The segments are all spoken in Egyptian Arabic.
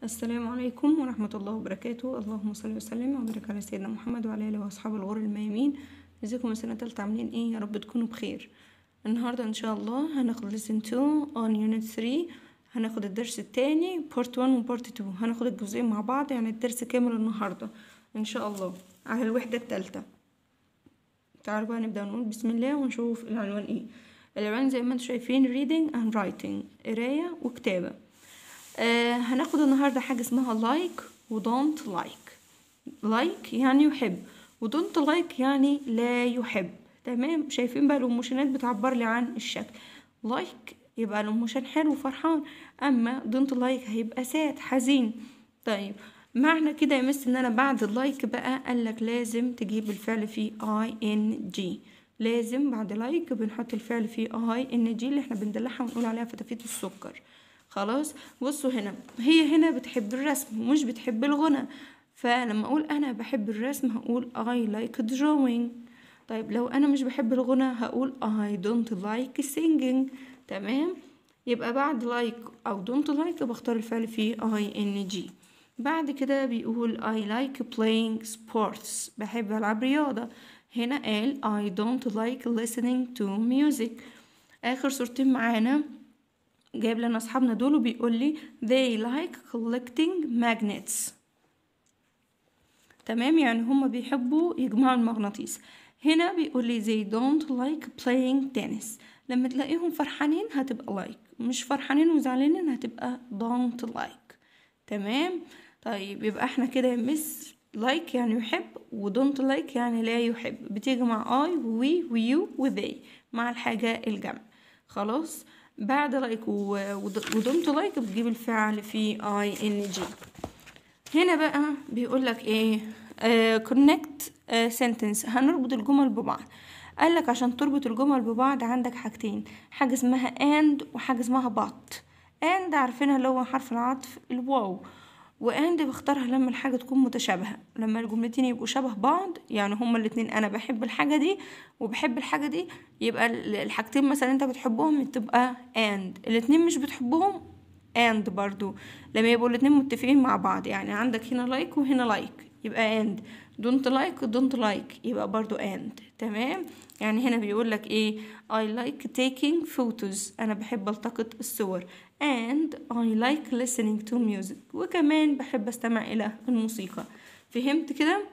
السلام عليكم ورحمة الله وبركاته اللهم صل وسلم وبارك على سيدنا محمد وعلى آله وأصحابه الغر الميامين ازيكم يا سنة تالتة عاملين ايه يا رب تكونوا بخير النهاردة ان شاء الله هناخد lesson 2 on unit 3 هناخد الدرس التاني part 1 و part 2 هناخد الجزئين مع بعض يعني الدرس كامل النهاردة ان شاء الله على الوحدة التالتة تعالوا بقى نبدأ نقول بسم الله ونشوف العنوان ايه العنوان زي ما انتم شايفين reading and writing قراية وكتابة آه هناخد النهاردة حاجة اسمها like و don't like like يعني يحب و don't like يعني لا يحب تمام شايفين بقى الاموشنات بتعبر لي عن الشكل like يبقى الاموشن حلو وفرحان اما don't like هيبقى ساد حزين طيب معنى كده يا مس ان انا بعد اللايك بقى قالك لازم تجيب الفعل فيه اي ان جي لازم بعد لايك بنحط الفعل فيه اي ان جي اللي احنا بندلعها ونقول عليها فتافيت السكر خلاص بصوا هنا هي هنا بتحب الرسم ومش بتحب الغنى فلما اقول انا بحب الرسم هقول I like drawing طيب لو انا مش بحب الغنى هقول I don't like singing تمام يبقى بعد like او don't like بختار الفعل فيه ing بعد كده بيقول I like playing sports بحب ألعب رياضة هنا قال I don't like listening to music آخر صورتين معانا جايب لنا أصحابنا دول وبيقول لي they like collecting magnets تمام يعني هما بيحبوا يجمعوا المغناطيس هنا بيقول لي they don't like playing tennis لما تلاقيهم فرحانين هتبقى like مش فرحانين وزعلانين هتبقى don't like تمام طيب يبقى احنا كده يا مس لايك يعني يحب ودونت لايك يعني لا يحب بتيجي مع اي وي ويو وذي مع الحاجة الجمع خلاص بعد لايك ودونت لايك بتجيب الفعل في اي ان جي هنا بقى بيقول لك ايه كونكت uh, سنتنس هنربط الجمل ببعض قال لك عشان تربط الجمل ببعض عندك حاجتين حاجة اسمها and وحاجة اسمها but and عارفينها اللي هو حرف العطف الواو واند بختارها لما الحاجة تكون متشابهة لما الجملتين يبقوا شبه بعض يعني هما الاتنين انا بحب الحاجة دي وبحب الحاجة دي يبقى الحاجتين مثلا انت بتحبهم تبقى and الاتنين مش بتحبهم and برضو لما يبقوا الاتنين متفقين مع بعض يعني عندك هنا like وهنا like يبقى and don't like don't like يبقى برضو and تمام يعني هنا بيقول لك ايه I like taking photos انا بحب التقط الصور and I like listening to music وكمان بحب استمع الى الموسيقى فهمت كده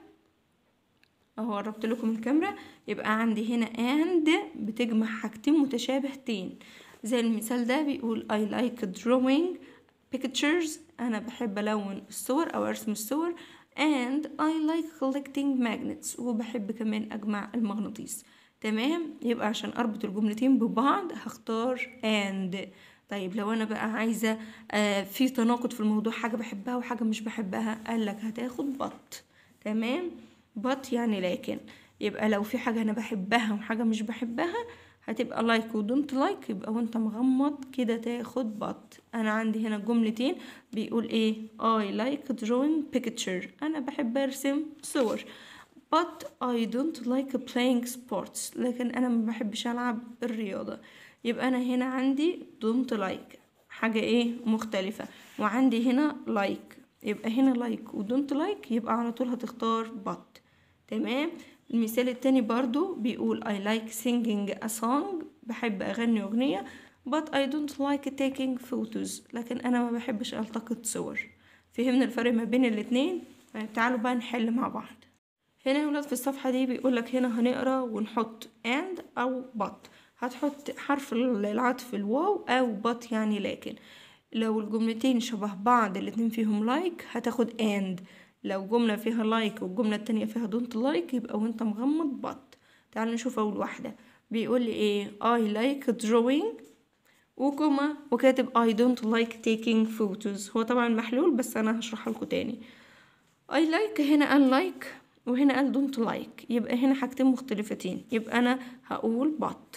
اهو قربت لكم الكاميرا يبقى عندي هنا and بتجمع حاجتين متشابهتين زي المثال ده بيقول I like drawing pictures انا بحب الون الصور او ارسم الصور and I like collecting magnets وبحب كمان اجمع المغناطيس تمام يبقى عشان اربط الجملتين ببعض هختار and طيب لو انا بقى عايزه آه في تناقض في الموضوع حاجه بحبها وحاجه مش بحبها قال لك هتاخد بط تمام بط يعني لكن يبقى لو في حاجه انا بحبها وحاجه مش بحبها هتبقى لايك ودونت لايك يبقى وانت مغمض كده تاخد بط انا عندي هنا جملتين بيقول ايه I like drawing picture انا بحب ارسم صور but I don't like playing sports لكن انا ما بحبش العب الرياضه يبقى انا هنا عندي don't like حاجة ايه مختلفة وعندي هنا like يبقى هنا like و don't like يبقى على طول هتختار but تمام المثال التاني برضو بيقول I like singing a song بحب أغني أغنية but I don't like taking photos لكن أنا ما بحبش ألتقط صور فهمنا الفرق ما بين الاتنين طيب تعالوا بقى نحل مع بعض هنا يا ولاد في الصفحة دي بيقولك هنا هنقرا ونحط and أو but هتحط حرف العطف الواو او بط يعني لكن لو الجملتين شبه بعض الاتنين فيهم لايك هتاخد and لو جملة فيها لايك والجملة التانية فيها دونت لايك يبقى وانت مغمض بط تعال نشوف اول واحدة بيقول لي ايه I like drawing وكما وكاتب I don't like taking photos هو طبعا محلول بس انا هشرحه لكم تاني I like هنا قال like وهنا قال don't like يبقى هنا حاجتين مختلفتين يبقى انا هقول but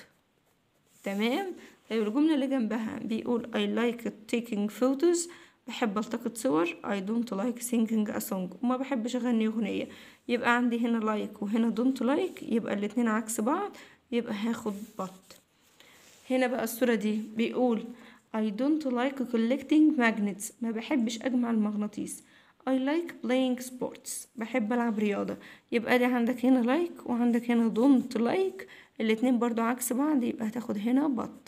تمام طيب الجملة اللي جنبها بيقول I like taking photos بحب التقط صور I don't like singing a song وما بحبش اغني اغنية يبقى عندي هنا like وهنا don't like يبقى الاتنين عكس بعض يبقى هاخد but هنا بقى الصورة دي بيقول I don't like collecting magnets ما بحبش أجمع المغناطيس I like playing sports بحب ألعب رياضة يبقى دي عندك هنا like وعندك هنا don't like الاتنين برضو عكس بعض يبقى هتاخد هنا but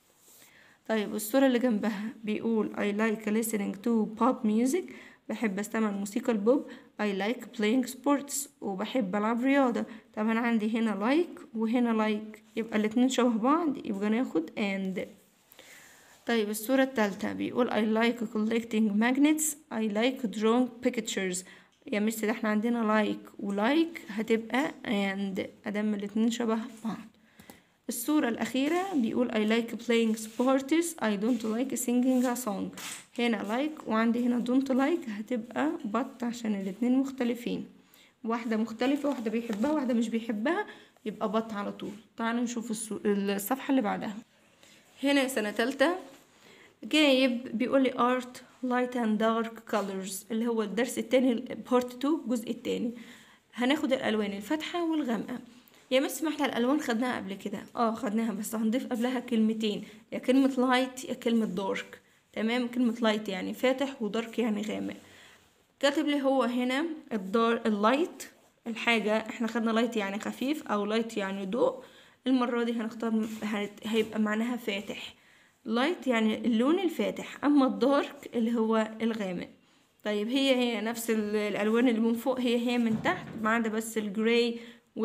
طيب الصورة اللي جنبها بيقول I like listening to pop music بحب استمع الموسيقى البوب I like playing sports وبحب ألعب رياضة طب أنا عندي هنا like وهنا like يبقى الاتنين شبه بعض يبقى ناخد and طيب الصورة التالتة بيقول I like collecting magnets I like drawing pictures يا مس ده احنا عندنا like ولايك هتبقى and أدام الاتنين شبه بعض الصورة الأخيرة بيقول I like playing sports I don't like singing a song هنا like وعندي هنا don't like هتبقى but عشان الاتنين مختلفين واحدة مختلفة واحدة بيحبها واحدة مش بيحبها يبقى but على طول تعالوا نشوف الصو- الصفحة اللي بعدها هنا سنة تالتة جايب بيقول لي art light and dark colors اللي هو الدرس التاني بارت 2 الجزء التاني هناخد الالوان الفاتحه والغامقه يا مس ما احنا الالوان خدناها قبل كده اه خدناها بس هنضيف قبلها كلمتين يا كلمه لايت يا كلمه دارك تمام كلمه لايت يعني فاتح ودارك يعني غامق كاتب لي هو هنا الدار اللايت الحاجة احنا خدنا لايت يعني خفيف او لايت يعني ضوء المرة دي هنختار هت- هيبقى معناها فاتح لايت يعني اللون الفاتح اما الدارك اللي هو الغامق طيب هي هي نفس ال- الالوان اللي من فوق هي هي من تحت ما عدا بس الجراي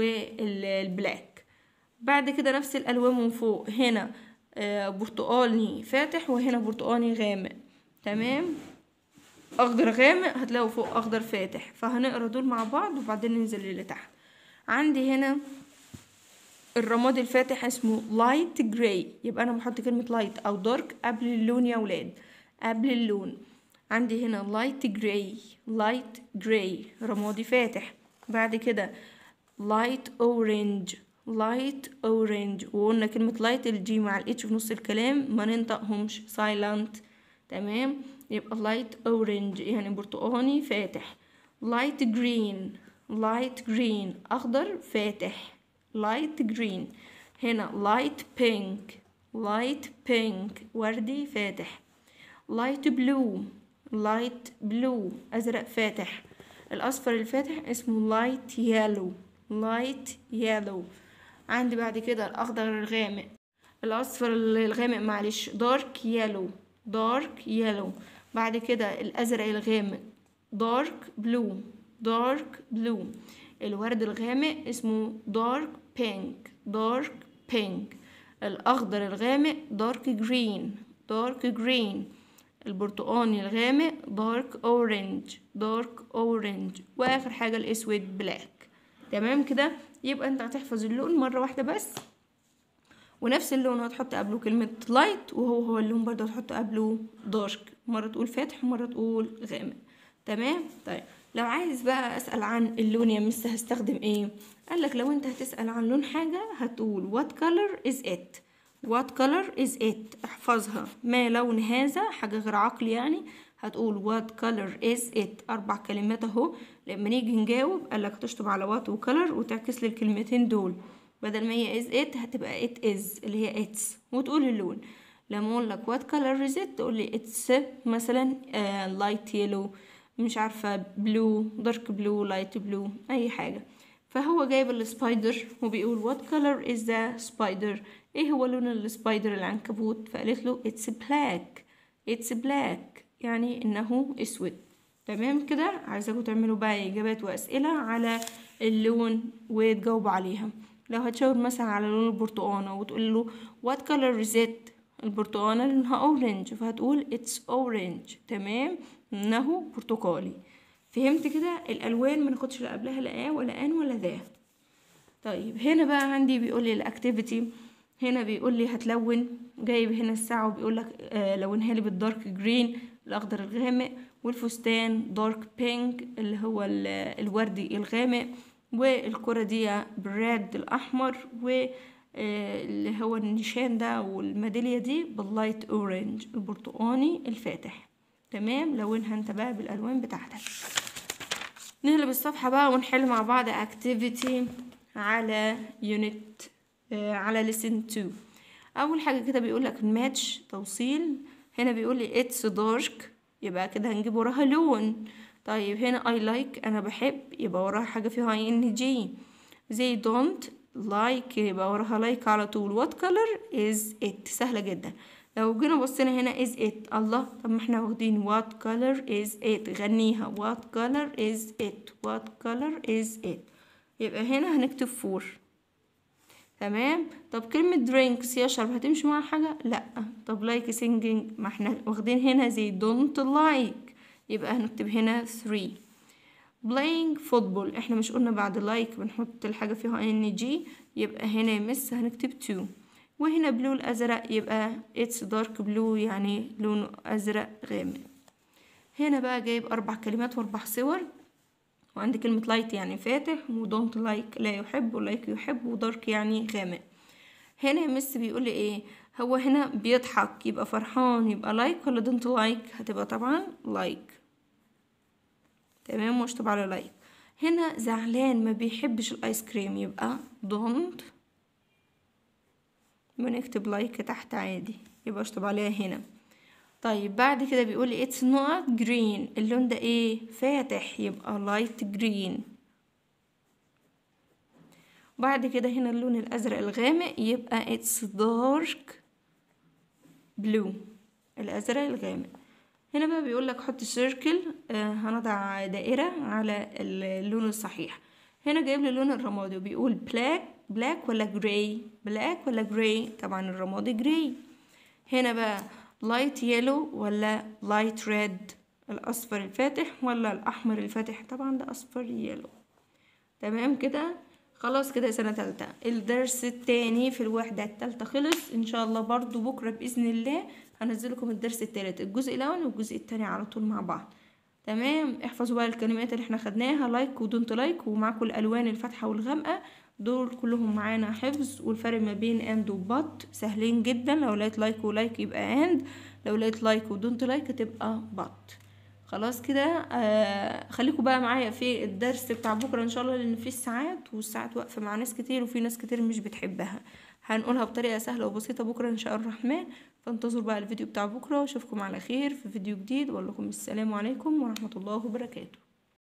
والبلاك بعد كده نفس الالوان من فوق هنا آه، برتقالي فاتح وهنا برتقالي غامق تمام اخضر غامق هتلاقوا فوق اخضر فاتح فهنقرا دول مع بعض وبعدين ننزل اللي تحت عندي هنا الرماد الفاتح اسمه لايت جراي يبقى انا بحط كلمه لايت او دارك قبل اللون يا ولاد قبل اللون عندي هنا لايت جراي لايت جراي رمادي فاتح بعد كده لايت اورنج لايت اورنج وقلنا كلمة لايت الجي مع الاتش في نص الكلام ما ننطقهمش سايلنت تمام يبقى لايت اورنج يعني برتقاني فاتح لايت جرين لايت جرين اخضر فاتح لايت جرين هنا لايت بينك لايت بينك وردي فاتح لايت بلو لايت بلو ازرق فاتح الاصفر الفاتح اسمه لايت يالو لايت يالو عندي بعد كده الاخضر الغامق الاصفر الغامق معلش دارك يالو دارك يالو بعد كده الازرق الغامق دارك بلو دارك بلو الورد الغامق اسمه دارك بينك دارك بينك الاخضر الغامق دارك جرين دارك جرين البرتقاني الغامق دارك اورنج دارك اورنج واخر حاجه الاسود بلاك تمام كده يبقى انت هتحفظ اللون مره واحده بس ونفس اللون هتحط قبله كلمة لايت وهو هو اللون برضه هتحط قبله دارك مرة تقول فاتح ومرة تقول غامق تمام طيب لو عايز بقى اسأل عن اللون يا مس هستخدم ايه قالك لو انت هتسأل عن لون حاجة هتقول what color is it what color is it احفظها ما لون هذا حاجة غير عقل يعني هتقول what color is it أربع كلمات أهو لما نيجي نجاوب قالك تشطب على what و color وتعكس لي الكلمتين دول بدل ما هي is it هتبقى it is اللي هي it's وتقول اللون لما اقول لك what color is it تقول لي it's مثلا uh, light yellow مش عارفة blue dark blue light blue أي حاجة فهو جايب السبايدر وبيقول what color is the spider ايه هو لون السبايدر العنكبوت فقالت له it's black it's black يعني انه اسود تمام كده عايزاكم تعملوا بقى اجابات واسئله على اللون وتجاوبوا عليها لو هتشاور مثلا على لون البرتقانه وتقول له what color is it البرتقانه لونها اورنج فهتقول it's orange تمام انه برتقالي فهمت كده الالوان ما ناخدش لا قبلها لا آ ولا ان ولا ذا طيب هنا بقى عندي بيقول لي الاكتيفيتي هنا بيقول لي هتلون جايب هنا الساعة وبيقول لك آه لونها لي بالدارك جرين الأخضر الغامق والفستان دارك بينك اللي هو ال- الوردي الغامق والكرة دي بالراد الأحمر و آه، اللي هو النشان ده والميدالية دي باللايت أورنج البرتقاني الفاتح تمام لونها انت بقى بالألوان بتاعتك نقلب الصفحة بقى ونحل مع بعض activity على unit آه، على lesson 2 أول حاجة كده بيقولك match توصيل هنا بيقول لي it's dark يبقى كده هنجيب وراها لون طيب هنا I like أنا بحب يبقى وراها حاجة فيها ing they don't like يبقى وراها like على طول what color is it سهلة جدا لو جينا بصينا هنا is it الله طب ما احنا واخدين what color is it غنيها what color is it what color is it يبقى هنا هنكتب فور تمام طب كلمة drinks يشرب هتمشي مع حاجة لأ طب like singing ما احنا واخدين هنا زي don't like يبقى هنكتب هنا three playing football احنا مش قلنا بعد like بنحط الحاجة فيها ing يبقى هنا يمس هنكتب two وهنا بلو الأزرق يبقى it's dark blue يعني لونه أزرق غامق هنا بقى جايب أربع كلمات وأربع صور وعندي كلمة لايت يعني فاتح ودونت لايك لا يحب ولايك يحب ودارك يعني غامق هنا مس بيقول لي ايه هو هنا بيضحك يبقى فرحان يبقى لايك ولا دونت لايك هتبقى طبعا لايك تمام واشطب على لايك هنا زعلان ما بيحبش الايس كريم يبقى دونت بنكتب لايك تحت عادي يبقى اشطب عليها هنا طيب بعد كده بيقول it's not green اللون ده ايه فاتح يبقى light green بعد كده هنا اللون الازرق الغامق يبقى it's dark blue الازرق الغامق هنا بقى بيقول لك حط سيركل آه هنضع دائرة على اللون الصحيح هنا جايب لي اللون الرمادي وبيقول بلاك بلاك ولا جراي بلاك ولا جراي طبعا الرمادي جراي هنا بقى لايت يلو ولا لايت ريد الاصفر الفاتح ولا الاحمر الفاتح طبعا ده اصفر يلو تمام كده خلاص كده سنة تالتة الدرس التاني في الوحدة التالتة خلص ان شاء الله برضو بكرة بإذن الله هنزلكم الدرس التالت الجزء الاول والجزء التاني على طول مع بعض تمام احفظوا بقى الكلمات اللي احنا خدناها لايك ودونت لايك ومعاكم الالوان الفاتحة والغامقة دول كلهم معانا حفظ والفرق ما بين اند وبط سهلين جدا لو لقيت لايك ولايك يبقى اند لو لقيت لايك ودونت لايك تبقى بط خلاص كده آه خليكم بقى معايا في الدرس بتاع بكره ان شاء الله لان فيه الساعات والساعات واقفه مع ناس كتير وفي ناس كتير مش بتحبها هنقولها بطريقه سهله وبسيطه بكره ان شاء الرحمن فانتظروا بقى الفيديو بتاع بكره واشوفكم على خير في فيديو جديد واقول لكم السلام عليكم ورحمه الله وبركاته